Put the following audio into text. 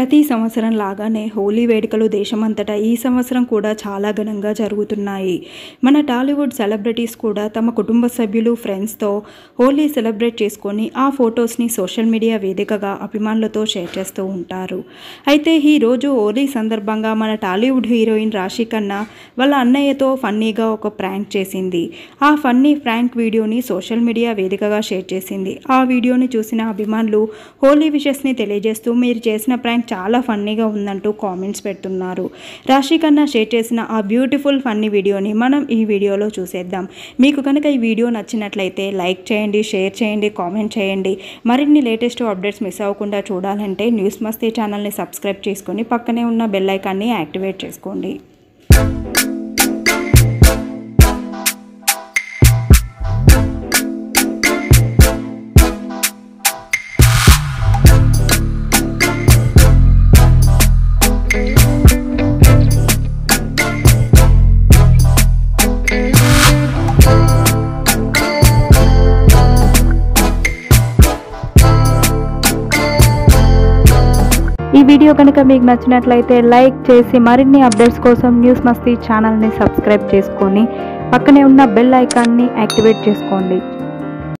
ప్రతి సంవత్సరం లాగానే హోలీ వేడుకలు దేశమంతటా ఈ సంవత్సరం కూడా చాలా ఘనంగా జరుగుతున్నాయి మన టాలీవుడ్ సెలబ్రిటీస్ కూడా తమ కుటుంబ సభ్యులు ఫ్రెండ్స్తో హోలీ సెలబ్రేట్ చేసుకొని ఆ ఫొటోస్ని సోషల్ మీడియా వేదికగా అభిమానులతో షేర్ చేస్తూ ఉంటారు అయితే ఈ రోజు హోలీ సందర్భంగా మన టాలీవుడ్ హీరోయిన్ రాశి ఖన్నా వాళ్ళ అన్నయ్యతో ఫన్నీగా ఒక ప్రాంక్ చేసింది ఆ ఫన్నీ ప్రాంక్ వీడియోని సోషల్ మీడియా వేదికగా షేర్ చేసింది ఆ వీడియోని చూసిన అభిమానులు హోలీ విషెస్ని తెలియజేస్తూ మీరు చేసిన ప్రాంక్ చాలా ఫన్నీగా ఉందంటూ కామెంట్స్ పెడుతున్నారు రాశి ఖన్నా షేర్ చేసిన ఆ బ్యూటిఫుల్ ఫన్నీ వీడియోని మనం ఈ వీడియోలో చూసేద్దాం మీకు కనుక ఈ వీడియో నచ్చినట్లయితే లైక్ చేయండి షేర్ చేయండి కామెంట్ చేయండి మరిన్ని లేటెస్ట్ అప్డేట్స్ మిస్ అవ్వకుండా చూడాలంటే న్యూస్ మస్తీ ఛానల్ని సబ్స్క్రైబ్ చేసుకొని పక్కనే ఉన్న బెల్ ఐకాన్ని యాక్టివేట్ చేసుకోండి ఈ వీడియో కనుక మీకు నచ్చినట్లయితే లైక్ చేసి మరిన్ని అప్డేట్స్ కోసం న్యూస్ మస్తీ ఛానల్ని సబ్స్క్రైబ్ చేసుకొని పక్కనే ఉన్న బెల్ ఐకాన్ని యాక్టివేట్ చేసుకోండి